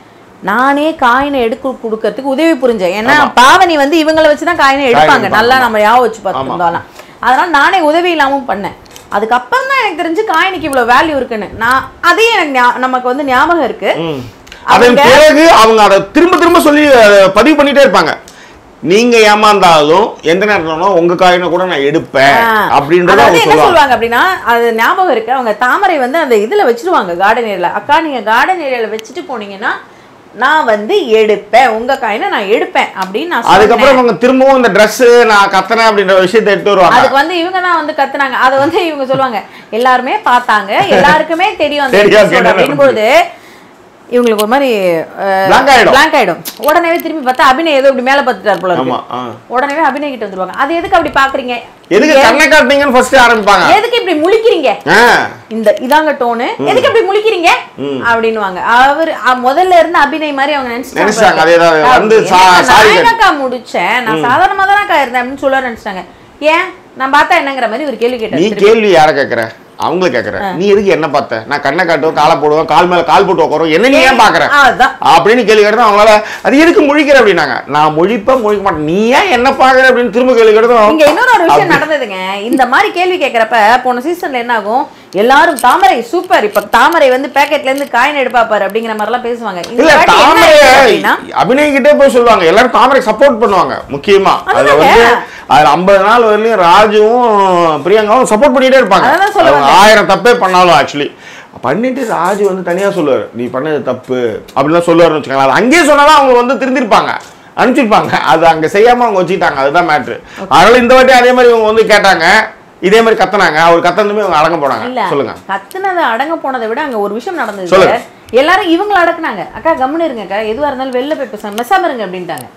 நானே காயினை எடுக்க கொடுக்கறதுக்கு உதவி புரிஞ்சேன் ஏன்னா பாவனி வந்து இவங்களை வச்சு தான் காயினை எடுப்பாங்க எடுப்பாங்க. நல்லா நம்ம ஞாபகம் வச்சு பார்த்துருந்தோம்லாம் அதனால நானே உதவி இல்லாமல் பண்ணேன் அதுக்கப்புறம் தான் எனக்கு தெரிஞ்சு காயினுக்கு இவ்வளவு வேல்யூ இருக்குன்னு நான் அதையும் எனக்கு ஞா- நமக்கு வந்து ஞாபகம் இருக்கு அதன் அவங்க- பிறகு அவங்க அதை திரும்ப திரும்ப சொல்லி அதை பதிவு பண்ணிட்டே இருப்பாங்க நீங்க ஏமாந்தாலும் எந்த நேரத்துல உங்க காயினை கூட நான் எடுப்பேன் ஆ. அப்படின்றத அதாவது அவங்க என்ன சொல்லுவாங்க சொல்லுவாங்க அப்படின்னா அது ஞாபகம் இருக்கு அவங்க தாமரை வந்து அந்த இதுல வச்சிருவாங்க கார்டன் ஏரியால அக்கா நீங்க கார்டன் ஏரியால வச்சுட்டு போனீங்கன்னா நான் வந்து எடுப்பேன் உங்க காயினை நான் எடுப்பேன் அப்படின்னு நான் அதுக்கப்புறம் சொன்னேன். அவங்க திரும்பவும் இந்த Dress நான் கத்துனேன் அப்படின்ற விஷயத்தை எடுத்து வருவாங்க அதுக்கு வந்து இவங்க தான் வந்து கத்துனாங்க அதை வந்து இவங்க சொல்லுவாங்க எல்லாருமே பார்த்தாங்க எல்லாருக்குமே தெரியும் அந்த தெரியும், episode என்ன அப்படின் பொழுது இவங்களுக்கு ஒரு மாதிரி Blank ஆயிடும். பிளாங்க் ஆயிடும் உடனே திரும்பி பார்த்தா அபிநய் ஏதோ இப்படி மேல பார்த்துட்டார் போல இருக்கு ஆமா ஆ. உடனே அபிநய் கிட்ட வந்துருவாங்க அது எதுக்கு அப்படி பாக்குறீங்க எதுக்கு கண்ணை காட்டுனீங்கன்னு ஃபர்ஸ்ட் ஆரம்பிப்பாங்க எதுக்கு இப்படி முழிக்கிறீங்க ஆ. இந்த இதாங்க டோனு எதுக்கு அப்படி முழிக்கிறீங்க அப்படின்னுவாங்க அவர் அ- முதல்ல இருந்து அபிநய் மாதிரி அவங்க நினைச்சிட்டாங்க, நினைச்சிட்டாங்க அதேதான். பாரு. வந்து என்ன, சா- நான் sorry என்னக்கா முடிச்சேன் நான் சாதாரணமா தானக்கா இருந்தேன் அப்படின்னு சொல்ல நினைச்சிட்டாங்க ஏன் நான் பார்த்தா என்னங்கிற மாதிரி ஒரு கேள்வி நீ கேட்டார் கேள்வி யார கேக்குற அவங்கள கேக்குற நீ எதுக்கு என்ன பார்த்த நான் கண்ணை காட்டுவோம் காலை போடுவோம் கால் மேல கால் போட்டு உட்காரும் என்ன நீ ஏன் பாக்குற அதுதான் அப்படின்னு கேள்வி கேட்டதும் அவங்களால அது எதுக்கு முழிக்கிற அப்படின்னாங்க நான் முழிப்பேன் முழிக்க மாட்டேன் நீ ஏன் என்ன பாக்குற அப்படின்னு திரும்ப கேள்வி கேட்டதும் இங்க இன்னொரு ஒரு விஷயம் நடந்ததுங்க இந்த மாதிரி கேள்வி கேட்கறப்ப போன சீசன்ல என்ன ஆகும் எல்லாரும் தாமரை சூப்பர் இப்ப தாமரை வந்து பேக்கெட்ல இருந்து காயின் எடுப்பா பாரு அப்படிங்கிற மாதிரி எல்லாம் பேசுவாங்க இந்த இல்ல வாட்டி என்ன தாமரை ஆயிடுச்சு அப்படின்னா அபிநய் கிட்டே போய் சொல்லுவாங்க எல்லாரும் தாமரை சப்போர்ட் பண்ணுவாங்க முக்கியமா அதுல அதுதாங்க. வந்து அதுல ஐம்பது நாள் வரலையும் ராஜுவும் பிரியங்காவும் சப்போர்ட் பண்ணிட்டே இருப்பாங்க அதான் சொல்லுவாங்க. அவங்க ஆயிரம் தப்பே பண்ணாலும் ஆக்சுவலி பண்ணிட்டு ராஜு வந்து தனியா சொல்லுவாரு நீ பண்ணது தப்பு அப்படிலாம் சொல்லுவாருன்னு வச்சுக்கோங்களேன் அது அங்கேயே சொன்னாலும் அவங்க வந்து திருந்திருப்பாங்க அனுப்பிச்சிருப்பாங்க அது அங்க செய்யாம அவங்க வச்சுக்கிட்டாங்க அதுதான் மேட்ரு அதனால இந்த வாட்டி அதே மாதிரி இவங்க வந்து கேட்டாங்க இதே மாதிரி கத்துனாங்க அவர் கத்தனதுமே அவங்க அடங்க இல்ல போனாங்க சொல்லுங்க கத்துனது அடங்க போனதை விட அங்க ஒரு விஷயம் நடந்தது சொல்லுங்க. சார். எல்லாரும் இவங்கள அடக்குனாங்க அக்கா கம்முன்னு இருங்க அக்கா எதுவா இருந்தாலும் வெளில போய் பேசாம மெசாம இருங்க அப்படின்ட்டாங்க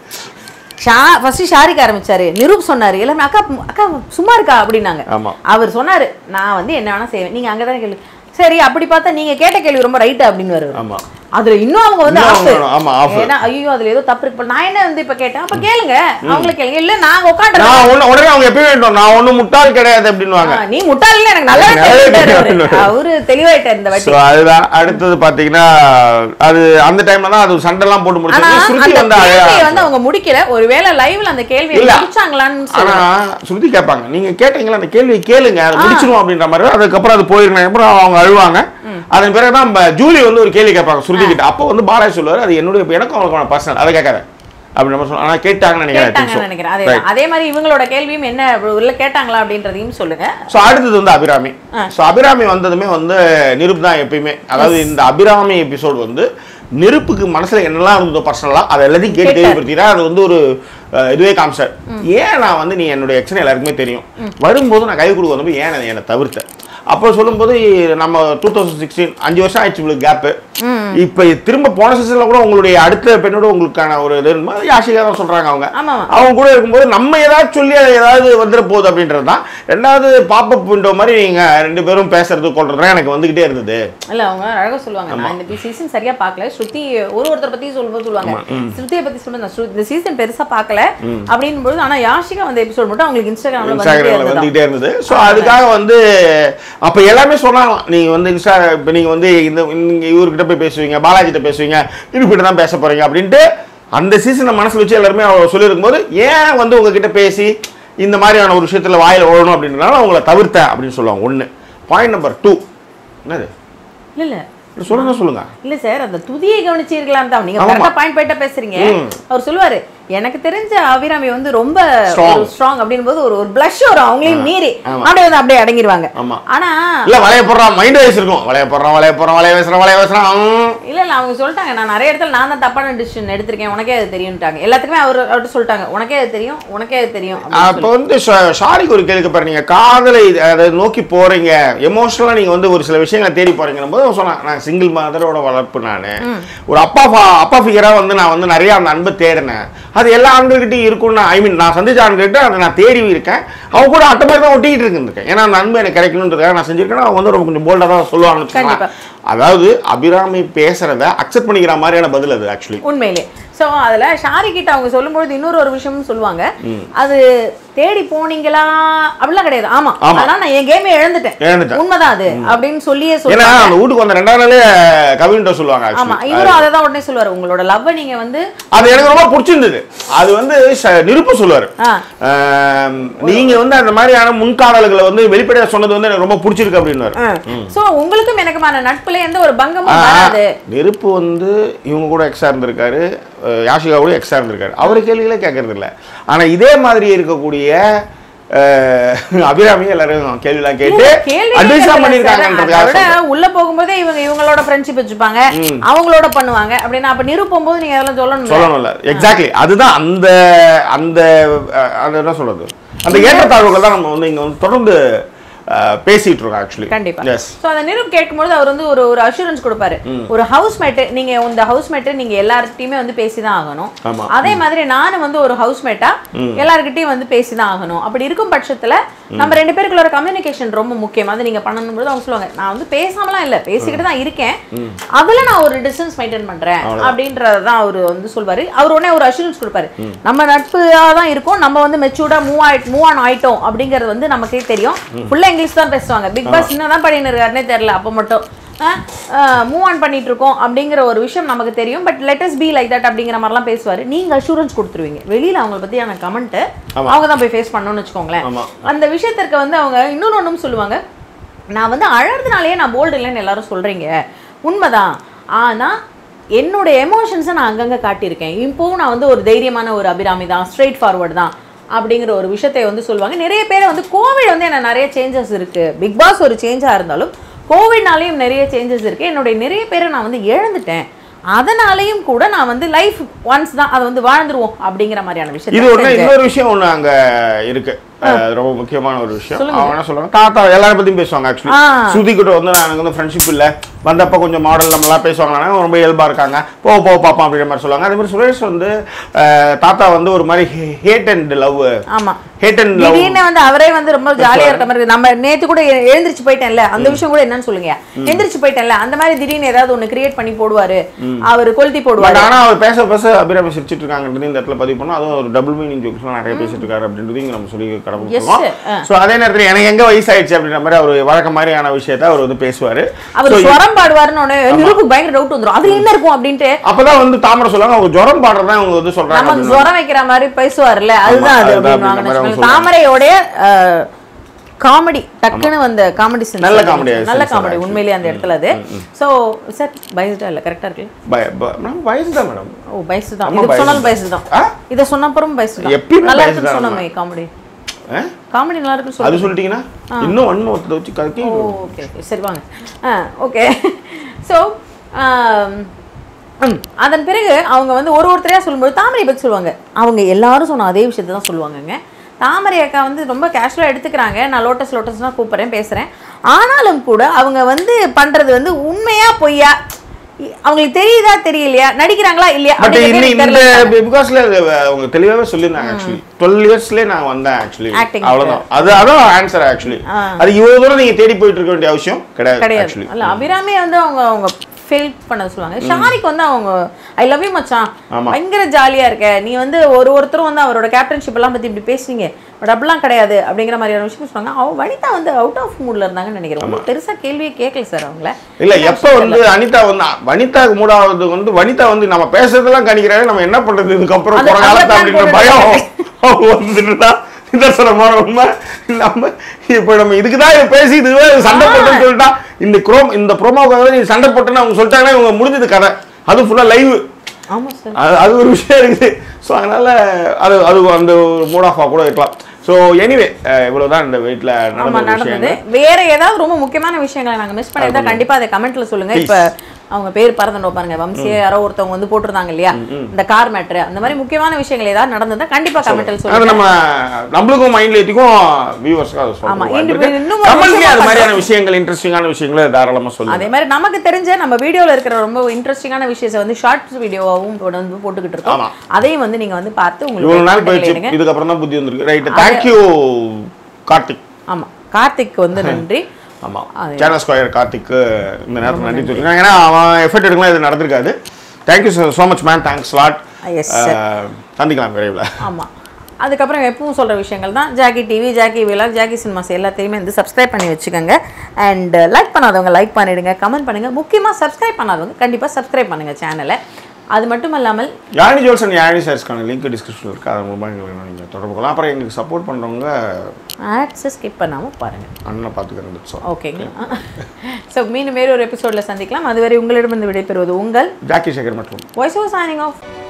ஷா ஃபர்ஸ்ட் ஷாரிக் ஆரம்பிச்சாரு நிரூப் சொன்னாரு எல்லாமே அக்கா அக்கா சும்மா இருக்கா அப்படின்னாங்க ஆமா அவர் சொன்னாரு நான் வந்து என்ன வேணா செய்வேன் நீங்க அங்கதானே கேள்வி சரி அப்படி பார்த்தா நீங்க கேட்ட கேள்வி ரொம்ப ரைட் அப்படின்னு வருவாரு ஆமா அதுல இன்னும் அவங்க வந்து இன்னும் off. அவங்க- ஆமா, off. ஏன்னா ஐயோ அதுல ஏதோ தப்பு இருக்கு போல. நான் என்ன வந்து இப்ப கேட்டேன் அப்ப கேளுங்க அவங்கள கேளுங்க இல்ல நாங்க உட்காந்துருக்கோம் நான் ஒண்ணு உடனே அவங்க எப்பயும் வேண்டும் நான் ஒண்ணும் முட்டாள் கிடையாது அப்படின்னுவாங்க நீ முட்டாள் எனக்கு நல்லாவே நல்லாவே தெரிஞ்சுட்டாரு அவரு. தெரியும். அவரு தெளிவாயிட்டார் இந்த வாட்டி ஸோ அதுதான் அடுத்தது பாத்தீங்கன்னா அது அந்த டைம்ல தான் அது சண்டைலாம் போட்டு ஆனா முடிச்சு ஸ்ருதி அந்த வந்து கேள்வியை அழகா- வந்து அவங்க முடிக்கல ஒருவேளை லைவ்ல அந்த கேள்வியை இல்ல. முடிச்சாங்களான்னு ஆனா சொல்லுங்க ஸ்ருதி கேட்பாங்க நீங்க கேட்டீங்களா அந்த கேள்வியை கேளுங்க அதை முடிச்சிருவோம் அப்படின்ற மாதிரி அதுக்கப்புறம் அது போயிருந்தாங்க அப்புறம் அவங்க அழுவாங்க அதன் பிறகுதான் நம்ம ஜூலி வந்து ஒரு கேள்வி கேட்பாங்க ஸ்ருதி கிட்ட அப்போ வந்து பாலாஜி சொல்லுவாரு அது என்னுடைய எனக்கும் அவங்களுக்கான பர்சனல் அதை கேட்காத அப்படி நம்ம சொல்லுவோம் ஆனா கேட்டாங்கன்னு நினைக்கிறேன் கேட்டாங்கன்னு நினைக்கிறேன் அதே அதே மாதிரி இவங்களோட கேள்வியும் என்ன உள்ள கேட்டாங்களா அப்படின்றதையும் சொல்லுங்க ஸோ அடுத்தது வந்து அபிராமி ஸோ அபிராமி வந்ததுமே வந்து நிருப் தான் எப்பயுமே அதாவது இந்த அபிராமி எபிசோடு வந்து நெருப்புக்கு மனசுல என்னெல்லாம் இருந்ததோ பர்சனலா அதை எல்லாத்தையும் கேட்டு கேட்டாரு. கேள்விப்படுத்தினா அது வந்து ஒரு அஹ், இதுவே காமிச்சார் ஏன் நான் வந்து நீ என்னுடைய எக்ஷன் எல்லாருக்குமே தெரியும் வரும்போது நான் கை கொடுக்க வந்தப்போ ஏன் என்னை தவிர்த்த அப்போ சொல்லும்போது நம்ம டூ தௌசண்ட் சிக்ஸ்டீன் அஞ்சு வருஷம் ஆயிடுச்சு உங்களுக்கு கேப்பு இப்போ திரும்ப போன சீசன்ல கூட உங்களுடைய அடுத்த பெண்ணோட உங்களுக்கான ஒரு இது இருக்கும்போது யாஷிகா தான் சொல்றாங்க அவங்க ஆமா ஆமா அவங்க கூட இருக்கும்போது நம்ம ஏதாவது சொல்லி அது ஏதாவது வந்துட போகுது அப்படின்றது தான் ரெண்டாவது பாப்பப் விண்டோ மாதிரி நீங்க ரெண்டு பேரும் பேசுறது கொள்றது எனக்கு வந்துகிட்டே இருந்தது இல்ல அவங்க அழகா சொல்லுவாங்க நான் இந்த சீசன் சரியா பார்க்கல ஸ்ருதி ஒரு ஒருத்தர் பத்தி சொல்லும்போது சொல்லுவாங்க ஸ்ருதியை பத்தி சொல்லும்போது நான் ஸ்ரு- இந்த சீசன் பெருசா பார்க்கல அப்படின்னும் பொழுது ஆனா யாஷிகா வந்த எபிசோட் மட்டும் அவங்களுக்கு இன்ஸ்டாகிராம்ல வந்துட்டே இன்ஸ்டாகிராம்ல இருந்தது வந்துகிட்டே இருந்தது ஸோ அதுக்காக வந்து அப்ப எல்லாமே சொன்னாங்களாம் நீங்க வந்து இன்ஸ்டா இப்போ நீங்க வந்து இந்த நீங்க இவர்கிட்ட போய் பேசுவீங்க பாலாஜிட்ட பேசுவீங்க இருப்பிட்டு தான் பேச போறீங்க அப்படின்ட்டு அந்த சீசனை மனசுல வச்சு எல்லாருமே அவர் சொல்லியிருக்கும் போது ஏன் வந்து உங்ககிட்ட பேசி இந்த மாதிரியான ஒரு விஷயத்துல வாயில ஓடணும் அப்படின்றனால அவங்கள தவிர்த்தேன் அப்படின்னு சொல்லுவாங்க ஒண்ணு பாயிண்ட் நம்பர் டூ என்னது இல்ல இல்ல சொல்லுங்க சொல்லுங்க இல்ல சார் அந்த துதியை கவனிச்சிருக்கலாம் தான் நீங்க ஆமா. கரெக்டா பாயிண்ட் பாயிண்டா பேசுறீங்க அவர் சொல்லுவாரு எனக்கு தெரிஞ்ச அபிராமி வந்து ரொம்ப Strong. ஸ்ட்ராங் அப்படின் போது ஒரு ஒரு blush வரும் அவங்களையும் மீறி ஆமா. அப்படியே வந்து அப்படியே அடங்கிடுவாங்க ஆமா. ஆனா இல்ல வளைய போடுறான் மைண்ட் வைஸ் இருக்கும் வளைய போடுறான் வளைய போடுறான் வளைய பேசுறான் வளைய பேசுறான் ஹம். இல்ல இல்ல அவங்க சொல்லிட்டாங்க நான் நிறைய இடத்துல நான் தான் தப்பான டிசிஷன் எடுத்திருக்கேன் உனக்கே அது தெரியும்ட்டாங்க எல்லாத்துக்குமே அவர் அவர்கிட்ட சொல்லிட்டாங்க உனக்கே அது தெரியும் உனக்கே அது தெரியும் அப்படின்னு அப்போ வந்து ஷா- ஷாரிக்கு ஒரு கேள்வி பாரு நீங்க காதலை அதை நோக்கி போறீங்க எமோஷனலா நீங்க வந்து ஒரு சில விஷயங்களை தேடி போறீங்கன்னு போது அவன் சொன்னான் நான் சிங்கிள் மதரோட வளர்ப்பு நான் ஒரு அப்பா ஃபா- அப்பா ஃபிகரா வந்து நான் வந்து நிறைய அந்த அன்பை தேடினேன் அது எல்லா ஆண்கள்கிட்டயும் இருக்கும்னு ஐ மீன் நான் சந்திச்ச ஆண்கள்கிட்ட அதை நான் தேடி இருக்கேன் அவங்க கூட அட்ட மாதிரி தான் ஒட்டிக்கிட்டு இருக்கேன் ஏன்னா அந்த அன்பு எனக்கு கிடைக்கணுன்றதுக்காக நான் செஞ்சிருக்கேன் அவங்க வந்து ரொம்ப கொஞ்சம் போல்டாக தான் சொல்லுவாங்கன்னு வச்சுக்கோங்களேன். கண்டிப்பா. அதாவது அபிராமி பேசுறத அக்செப்ட் பண்ணிக்கிற மாதிரியான பதில் அது ஆக்சுவலி உண்மையிலே சோ அதுல ஷாரி கிட்ட அவங்க சொல்லும்பொழுது இன்னொரு ஒரு விஷயமும் சொல்லுவாங்க அது தேடி போனீங்களா அப்படிலாம் கிடையாது ஆமா ஆமா. ஆனா நான் என் கேமே இழந்துட்டேன் இழந்துட்டேன். உண்மைதான் அது அப்படின்னு சொல்லியே ஏன்னா சொல்லுவாங்க அந்த வீட்டுக்கு வந்த ரெண்டாவது நாளே கவின்ட்ட சொல்லுவாங்க ஆமா actually. இவரும் அதை தான் உடனே சொல்லுவாரு உங்களோட லவ் நீங்க வந்து அது எனக்கு ரொம்ப பிடிச்சிருந்தது அது வந்து ச- நிருப்பு சொல்லுவாரு ஆ. ஆம், நீங்க வந்து அந்த மாதிரியான முன்காடல்களை வந்து வெளிப்படையா சொன்னது வந்து எனக்கு ரொம்ப பிடிச்சிருக்கு அப்படின்னு சோ உங்களுக்கும் எனக்குமான நட்புல எந்த ஒரு பங்கமும் வராது நெருப்பு வந்து இவங்க கூட எக்ஸா இருந்திருக்காரு அஹ் யாஷிகா கூட எக்ஸா இருந்திருக்காரு அவர் கேள்விகளே கேட்கறது இல்ல ஆனா இதே மாதிரி இருக்கக்கூடிய அஹ், அபிராமி எல்லாரும் கேள்விலாம் கேட்டு கேள்வி அட்வைஸ் கேட்கறதுல பண்ணிருக்காங்கன்றதுக்காக சார், அதோட சொல்றேன். உள்ள போகும்போதே இவங்க இவங்களோட ஃப்ரெண்ட்ஷிப் வச்சுப்பாங்க அவங்களோட பண்ணுவாங்க அப்படின்னா அப்ப நிரு போகும்போது நீங்க அதெல்லாம் சொல்லணும் சொல்லணும்ல எக்ஸாக்ட்லி அதுதான் அந்த அந்த அஹ், அது என்ன சொல்றது அந்த ஏற்றத்தாழ்வுகள் தான் நம்ம வந்து இங்க வந்து தொடர்ந்து அஹ், பேசிட்டு இருக்கோம் ஆக்சுவலி கண்டிப்பா எஸ் சோ அந்த நிரூப் கேட்கும்போது அவர் வந்து ஒரு ஒரு அஷூரன்ஸ் கொடுப்பாரு ஒரு ஹவுஸ் மேட் நீங்க இந்த ஹவுஸ் மேட் நீங்க எல்லார்கிட்டயுமே வந்து பேசிதான் ஆகணும் ஆமா. அதே மாதிரி நானும் வந்து ஒரு ஹவுஸ் மேட்டா எல்லார்கிட்டயும் வந்து பேசிதான் ஆகணும் அப்படி இருக்கும் பட்சத்துல நம்ம ரெண்டு பேருக்குள்ள ஒரு கம்யூனிகேஷன் ரொம்ப முக்கியம் அது நீங்க பண்ணணும்போது அவங்க சொல்லுவாங்க நான் வந்து பேசாமலாம் இல்ல பேசிக்கிட்டு தான் இருக்கேன் அதுல நான் ஒரு டிஸ்டன்ஸ் மெயின்டைன் பண்றேன் அப்படின்றதான் அவர் வந்து சொல்வாரு அவர் உடனே ஒரு அஷூரன்ஸ் கொடுப்பாரு நம்ம நட்பா தான் இருக்கோம் நம்ம வந்து மெச்சூர்டா மூவ் ஆயிட் மூவ் ஆன் ஆயிட்டோம் அப்படிங்கிறது வந்து நமக்கே தெரியும் ஃபுல்லா இங்கிலீஷ் தான் பேசுவாங்க பிக் பாஸ் என்னதான் பண்ணின்னு இருக்காருன்னே தெரியல அப்போ மட்டும் மூவ் ஆன் பண்ணிட்டு இருக்கோம் அப்படிங்கிற ஒரு விஷயம் நமக்கு தெரியும் but let's be like that அப்படிங்கிற மாதிரிலாம் பேசுவாரு நீங்க அஷூரன்ஸ் கொடுத்துருவீங்க வெளியில அவங்கள பத்தியான கமெண்ட் அவங்க தான் போய் ஃபேஸ் பண்ணணும்னு வச்சுக்கோங்களேன் ஆமா. அந்த விஷயத்திற்கு வந்து அவங்க இன்னொன்று ஒன்றும் சொல்லுவாங்க நான் வந்து அழறதுனாலேயே நான் போல்டு இல்லைன்னு எல்லாரும் சொல்றீங்க உண்மைதான் ஆனா என்னோட எமோஷன்ஸை நான் அங்கங்கே காட்டியிருக்கேன் இப்போவும் நான் வந்து ஒரு தைரியமான ஒரு அபிராமி தான் ஸ்ட்ரெயிட் ஃபார்வர்டு தான் அப்படிங்கிற ஒரு விஷயத்தை வந்து சொல்லுவாங்க நிறைய பேர் வந்து கோவிட் வந்து என்ன நிறைய சேஞ்சஸ் இருக்கு பிக் பாஸ் ஒரு சேஞ்சாக இருந்தாலும் கோவிட்னாலேயும் நிறைய சேஞ்சஸ் இருக்கு என்னுடைய நிறைய பேரை நான் வந்து இழந்துட்டேன் அதனாலேயும் கூட நான் வந்து லைஃப் ஒன்ஸ் தான் அதை வந்து வாழ்ந்துருவோம் அப்படிங்கிற மாதிரியான இது விஷயம் ஒண்ணு இன்னொரு விஷயம் ஒண்ணு அங்க இருக்கு அஹ் ரொம்ப முக்கியமான ஒரு விஷயம் சொல்லுங்க. அவங்க என்ன சொல்றாங்க தாத்தா எல்லாரும் பத்தியும் பேசுவாங்க ஆக்சுவலி ஆ. சுதி கிட்ட வந்து எனக்கு வந்து ஃப்ரெண்ட்ஷிப் இல்ல வந்தப்ப கொஞ்சம் மாடல் நம்மளாம் பேசுவாங்க ரொம்ப இயல்பா இருக்காங்க போ போ பாப்போம் அப்படின்ற மாதிரி சொல்லுவாங்க அதே மாதிரி சுரேஷ் வந்து அஹ், தாத்தா வந்து ஒரு மாதிரி ஹேட் அண்ட் லவ் ஆமா ஹேட் அண்ட் லவ் திடீர்னு வந்து அவரே வந்து ரொம்ப ஜாலியா இருக்க மாதிரி இருக்கு. நம்ம நேத்து கூட எ- எழுந்திருச்சு போயிட்டேன்ல அந்த விஷயம் கூட என்னன்னு சொல்லுங்க எழுந்திருச்சு போயிட்டேன்ல அந்த மாதிரி திடீர்னு ஏதாவது ஒண்ணு கிரியேட் பண்ணி போடுவாரு அவர் கொளுத்தி பட் போடுவாரு ஆனா அவர் பேச பேச அபிராமி சிரிச்சிட்டு இருக்காங்கன்றது இந்த இடத்துல பதிவு பண்ணோம் அதுவும் ஒரு டபுள் மீனிங் ஜோக்ஸ்லாம் நிறைய பேசிட்டு இருக்காரு அப்படின்றது இங்க நம்ம சொல்லி Yes, கடமைப்போம் ஆ. ஸோ அதே நேரத்துல எனக்கு எங்க வயசாயிடுச்சு அப்படின்ற மாதிரி அவர் வழக்க மாதிரியான விஷயத்த அவர் வந்து பேசுவாரு அவர் So, ஸ்வரம் பாடுவாருன்னு உடனே நிருப்புக்கு பயங்கர டவுட் வந்துரும் அதுல என்ன இருக்கும் அப்படின்ட்டு அப்பதான் வந்து தாமரை சொல்லுவாங்க அவங்க ஜுரம் பாடுறதா அவங்க வந்து சொல்றாங்க நமக்கு அப்படின்னு. ஜுரம் வைக்கிற மாதிரி பேசுவார்ல அதுதான் அது அதுதான் அப்படின்னுவாங்க அப்படின்ற மாதிரி அவங்க வச்சுக்கோங்க. தாமரையோடைய காமெடி டக்குன்னு வந்த காமெடி நல்ல comedy நல்ல sense காமெடி actually. உண்மையிலேயே அந்த இடத்துல அது சோ சார் பயசுடா இல்ல கரெக்டா இருக்கு பய- ப- மேம், வயசுதான் மேடம் ஓ பயசு தான் ஆமா, இது bias சொன்னாலும் தான். பயசு தான் ஆ? இத சொன்ன அப்புறம் பயசு தான் எப்பயுமே நல்லா bias இருக்குன்னு தான் சொன்னோமே காமெடி ஆ? காமெடி நல்லா இருக்குன்னு சொல்லு அது சொல்லிட்டீங்கன்னா இன்னும் வன்மத்தை வச்சு கலக்கி ஓ ஓகே ஓகே சரி வாங்க ஆ ஓகே ஸோ அதன் பிறகு அவங்க வந்து ஒரு ஒருத்தரையாக சொல்லும்போது தாமரை பற்றி சொல்லுவாங்க அவங்க எல்லாரும் சொன்ன அதே விஷயத்தை தான் சொல்லுவாங்கங்க தாமரை அக்கா வந்து ரொம்ப கேஷுவலாக எடுத்துக்கிறாங்க நான் லோட்டஸ் லோட்டஸ்லாம் கூப்பிட்றேன் பேசுகிறேன் ஆனாலும் கூட அவங்க வந்து பண்ணுறது வந்து உண்மையா பொய்யா இ- அவங்களுக்கு தெரியுதா தெரியலையா நடிக்கிறாங்களா இல்லையா பட் அப்படிங்கிறது இன்னும் எனக்கு இந்த தெரியல. பிகாஸ்ல அவங்க தெளிவாவே சொல்லியிருந்தாங்க ஆக்சுவலி டுவெல் இயர்ஸ்லயே நான் வந்தேன் ஆக்சுவலி Acting அவ்வளவுதான் அது அதான் ஆன்சர் ஆக்சுவலி ஆ. அது இவ்வளவு தூரம் நீங்க தேடி போயிட்டு இருக்க வேண்டிய அவசியம் கிடையாது கிடையாது ஆக்சுவலி அல்ல அபிராமி வந்து அவங்க அவங்க ஃபெயில் பண்ண சொல்லுவாங்க ஷாரிக் வந்து அவங்க ஐ லவ் யூ மச்சான் ஆமா. பயங்கர ஜாலியா இருக்க நீ வந்து ஒரு ஒருத்தரும் வந்து அவரோட கேப்டன்ஷிப் எல்லாம் பத்தி இப்படி பேசுவீங்க பட் அப்படிலாம் கிடையாது அப்படிங்கிற மாதிரியான விஷயம் சொன்னாங்க அவ வனிதா வந்து அவுட் ஆஃப் மூட்ல இருந்தாங்கன்னு நினைக்கிறேன் ஒண்ணும் பெருசா கேள்வியே கேட்கல சார் அவங்கள இல்ல எப்ப வந்து அனிதா வந்து வனிதாக்கு மூடாவது வந்து வனிதா வந்து நம்ம பேசுறதெல்லாம் கணிக்கிறாரு நம்ம என்ன பண்றது இதுக்கப்புறம் அது- போற காலத்து அதுதான் அப்படின்ற போடுறது. பயம் வந்துட்டுதான் நிதர்சனமான உண்மை நம்ம இப்ப நம்ம இதுக்குதான் இவன் பேசி இதுவே சண்டை போட்டுன்னு சொல்லிட்டா இந்த குரோம் இந்த ப்ரோமோக்காக நீ சண்டை போட்டுன்னு அவங்க சொல்லிட்டாங்கன்னா இவங்க முடிஞ்சது கதை அது ஃபுல்லா லைவ் ஆமா சார் அது அது ஒரு விஷயம் இருக்குது ஸோ அதனால அது அது அந்த மூட் ஆஃபாக கூட இருக்கலாம் ஸோ எனிவே இவ்வளவுதான் இந்த வீட்டில் ஆமா நடந்த நடந்தது விஷயங்கள் வேற ஏதாவது ரொம்ப முக்கியமான விஷயங்களை நாங்க மிஸ் பண்ணியிருந்தா கண்டிப்பா அதை கமெண்ட்ல சொல்லுங்க இப்ப அவங்க பேர் பறந்துட்டோம் பாருங்க வம்சிய யாரோ ஒருத்தவங்க வந்து போட்டிருந்தாங்க இல்லையா இந்த கார் மேட்ரு அந்த மாதிரி முக்கியமான விஷயங்கள் ஏதாவது நடந்ததா கண்டிப்பா கமெண்ட்ல அது சொல்லுங்க நம்ம நம்மளுக்கும் மைண்ட்ல ஏற்றிக்கும் வியூவர்ஸ்க்கு அது ஆமா, சொல்லுவோம் இன்னும் இன்னும் ஒரு கமெண்ட்லேயே விஷயம் அது மாதிரியான விஷயங்கள் இன்ட்ரெஸ்டிங்கான விஷயங்களை தாராளமா சொல்லுங்க அதே மாதிரி நமக்கு தெரிஞ்ச நம்ம வீடியோல இருக்கிற ரொம்ப இன்ட்ரெஸ்டிங்கான விஷயத்தை வந்து ஷார்ட்ஸ் வீடியோவாவும் வந்து போட்டுக்கிட்டு இருக்கோம் ஆமா. அதையும் வந்து நீங்க வந்து பார்த்து இவ்வளவு உங்களுக்கு நாள் கமெண்ட்ல போயிடுச்சு இடுங்க. இதுக்கப்புறம் தான் புத்தி வந்திருக்கு ரைட் தேங்க்யூ கார்த்திக் ஆமா கார்த்திக் வந்து நன்றி ஆமா அது- சேனல் ஸ்கொயர் கார்த்திக்கு இந்த நேரத்தில் நன்றி சொல்லிருக்காங்க ஏன்னா அவன் எஃபர்ட் எடுக்கலாம் இது நடந்திருக்காது thank you so much man thanks lot Yes, sir. சந்திக்கலாம் விரைவில் ஆமா அதுக்கப்புறம் எப்பவும் சொல்கிற விஷயங்கள் தான் Jackie TV Jackie vlog Jackie cinemas எல்லாத்தையுமே வந்து சப்ஸ்கிரைப் பண்ணி வச்சுக்கோங்க அண்ட் லைக் பண்ணாதவங்க லைக் பண்ணிடுங்க கமெண்ட் பண்ணுங்கள் முக்கியமாக சப்ஸ்கிரைப் பண்ணாதவங்க கண்டிப்பாக சப்ஸ்கிரைப் பண்ணுங்கள் சேனலை அது மட்டும் இல்லாமல் யானி ஜோல்ஸ் அண்ட் யானி சார்ஸ்க்கான லிங்க் டிஸ்கிரிப்ஷனில் இருக்குது அது மூலமாக எங்களுக்கு நீங்கள் தொடர்பு கொள்ளலாம் அப்புறம் எங்களுக்கு சப்போர்ட் பண்ணுறவங்க ஆட்ஸை ஸ்கிப் பண்ணாமல் பாருங்கள் அண்ணனை பார்த்துக்கிறேன் ஸோ ஓகேங்களா ஸோ மீண்டும் வேறு ஒரு எபிசோடில் சந்திக்கலாம் அதுவரை உங்களிடமிருந்து விடைபெறுவது உங்கள் ஜாக்கி சேகர் மற்றும் வாய்ஸ் ஓவர் சைனிங் ஆஃப்